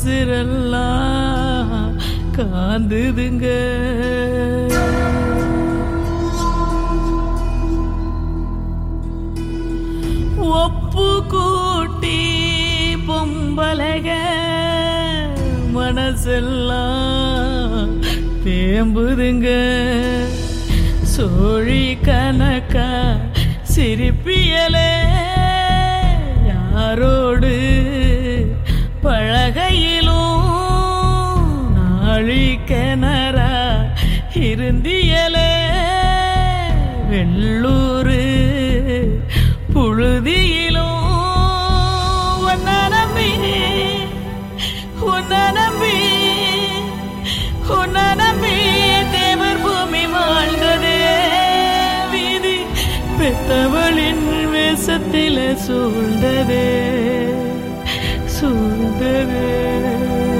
உசிரெல்லாம் காந்துதுங்க ஒப்பு கூட்டி பொம்பலக மனசெல்லாம் தேம்புதுங்க சோழி கணக்கா சிரிப்பியலே யாரோடு பழகையிலும் நாழி கிணறா இருந்தியலே வெள்ளூரு புழுதியிலும் உன்ன நம்பி உன்ன நம்பி உன்ன நம்பி தேவர் பூமி வாழ்ந்ததே வீதி பெத்தவளின் வேஷத்தில சூழ்ந்ததே சூழ்ந்ததே